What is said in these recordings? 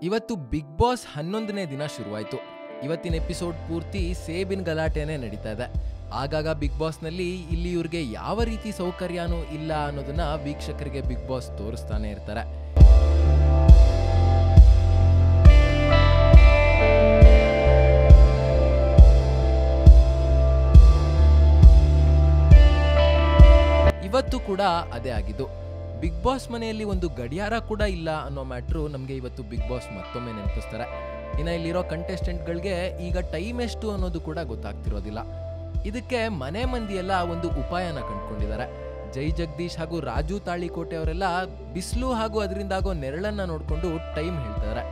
ಇವತ್ತು big boss ಹನ್ನೊಂದನೇ ದಿನ ಶುರುವಾಯಿತು ಇವತ್ತಿನ ಎಪಿಸೋಡ್ ಪೂರ್ತಿ ಸೇಬಿನ ಗಲಾಟೆನೇ ನಡೀತಾ ಇದೆ ಆಗಾಗ ಬಿಗ್ ಬಾಸ್ನಲ್ಲಿ ಇಲ್ಲಿ ಇವ್ರಿಗೆ ಯಾವ ರೀತಿ ಸೌಕರ್ಯನೂ ಇಲ್ಲ ಅನ್ನೋದನ್ನ ವೀಕ್ಷಕರಿಗೆ ಬಿಗ್ ಬಾಸ್ ತೋರಿಸ್ತಾನೆ ಇರ್ತಾರೆ ಇವತ್ತು ಕೂಡ ಅದೇ ಆಗಿದ್ದು ಬಿಗ್ ಬಾಸ್ ಮನೆಯಲ್ಲಿ ಒಂದು ಗಡಿಯಾರ ಕೂಡ ಇಲ್ಲ ಅನ್ನೋ ಮ್ಯಾಟ್ರು ನಮಗೆ ಇವತ್ತು ಬಿಗ್ ಬಾಸ್ ಮತ್ತೊಮ್ಮೆ ನೆನಪಿಸ್ತಾರೆ ಇನ್ನು ಇಲ್ಲಿರೋ ಕಂಟೆಸ್ಟೆಂಟ್ಗಳಿಗೆ ಈಗ ಟೈಮ್ ಎಷ್ಟು ಅನ್ನೋದು ಕೂಡ ಗೊತ್ತಾಗ್ತಿರೋದಿಲ್ಲ ಇದಕ್ಕೆ ಮನೆ ಮಂದಿಯೆಲ್ಲ ಒಂದು ಉಪಾಯನ ಕಂಡುಕೊಂಡಿದ್ದಾರೆ ಜೈ ಜಗದೀಶ್ ಹಾಗೂ ರಾಜು ತಾಳಿಕೋಟೆ ಅವರೆಲ್ಲ ಬಿಸಿಲು ಹಾಗೂ ಅದರಿಂದಾಗೋ ನೆರಳನ್ನ ನೋಡಿಕೊಂಡು ಟೈಮ್ ಹೇಳ್ತಾರೆ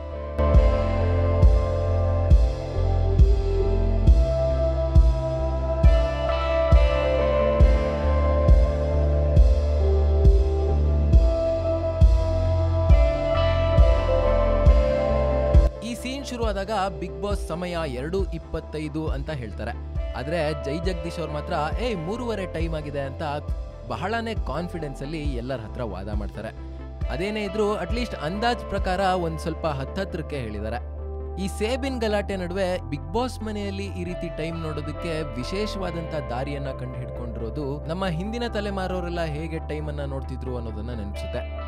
ಈ ಸೀನ್ ಶುರು ಆದಾಗ ಬಿಗ್ ಬಾಸ್ ಸಮಯ ಎರಡು ಇಪ್ಪತ್ತೈದು ಅಂತ ಹೇಳ್ತಾರೆ ಆದ್ರೆ ಜೈ ಜಗದೀಶ್ ಅವ್ರು ಮಾತ್ರ ಏಯ್ ಮೂರುವರೆ ಟೈಮ್ ಆಗಿದೆ ಅಂತ ಬಹಳನೇ ಕಾನ್ಫಿಡೆನ್ಸ್ ಅಲ್ಲಿ ಎಲ್ಲರ ಹತ್ರ ವಾದ ಮಾಡ್ತಾರೆ ಅದೇನೇ ಇದ್ರು ಅಟ್ಲೀಸ್ಟ್ ಅಂದಾಜ್ ಪ್ರಕಾರ ಒಂದ್ ಸ್ವಲ್ಪ ಹತ್ತತ್ರಕ್ಕೆ ಹೇಳಿದ್ದಾರೆ ಈ ಸೇಬಿನ್ ಗಲಾಟೆ ನಡುವೆ ಬಿಗ್ ಬಾಸ್ ಮನೆಯಲ್ಲಿ ಈ ರೀತಿ ಟೈಮ್ ನೋಡೋದಕ್ಕೆ ವಿಶೇಷವಾದಂತ ದಾರಿಯನ್ನ ಕಂಡು ಹಿಡ್ಕೊಂಡಿರೋದು ನಮ್ಮ ಹಿಂದಿನ ತಲೆಮಾರೋರೆಲ್ಲ ಹೇಗೆ ಟೈಮ್ ಅನ್ನ ನೋಡ್ತಿದ್ರು ಅನ್ನೋದನ್ನ ನೆನಪಿಸುತ್ತೆ